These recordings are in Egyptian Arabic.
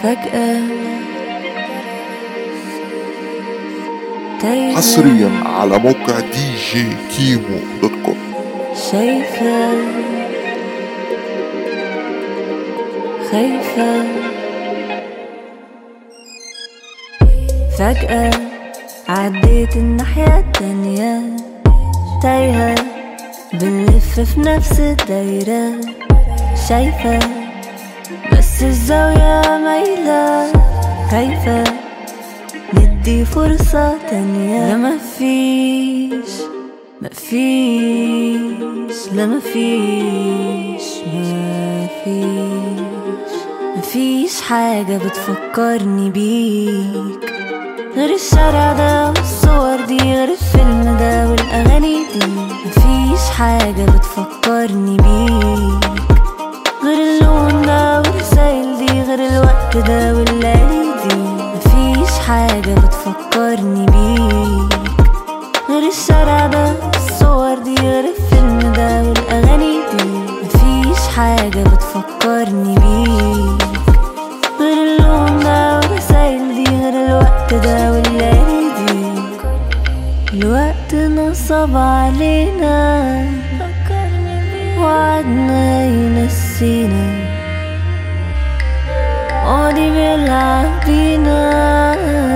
فجأة تايهة حصريا على موقع دي جي كيمو دوت كوم شايفة خايفة فجأة عديت الناحية التانية تايهة بنلف في نفس الدايرة شايفة بس الزاوية مايلة خايفة ندي فرصة تانية لا مفيش مفيش لا مفيش مفيش مفيش حاجة بتفكرني بيك غير الشارع ده والصور دي غير الفيلم ده والأغاني دي مفيش حاجة بتفكرني بيك غير اللون ده والرسايل دي غير الوقت ده والليالي دي مفيش حاجة بتفكرني بيك غير الشارع ده والصور دي غير الفيلم ده والأغاني دي مفيش حاجة بتفكرني بيك غير اللون ده والرسايل دي غير الوقت ده والليالي دي الوقت نصب علينا وعدنا ينسينا قاضي بيلعب بينا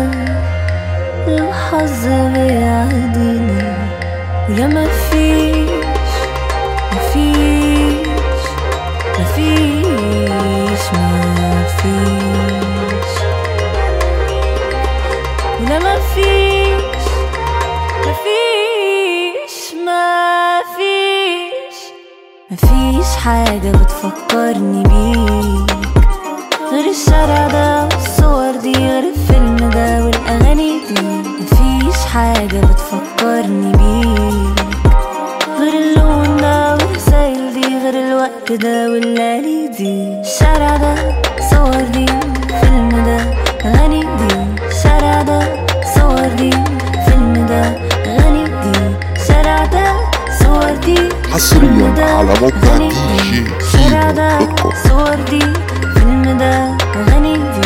الحظ بيعدينا ولا مفيش مفيش مفيش مفيش ولا مفيش مفيش مفيش مفيش حاجة بتفكرني بيك غير الشارع ده والصور دي غير الفيلم ده والأغاني دي مفيش حاجة بتفكرني بيك غير اللون ده والرسايل دي غير الوقت ده والليالي دي الشارع ده صور دي فيلم ده أغاني دي الشارع ده صور دي فيلم ده أغاني دي الشارع ده صور دي حصرياً فيلم ده، على موقع أغاني دي دي. جي الشارع ده كيمو دوت كوم. صور دي فيلم ده أغاني دي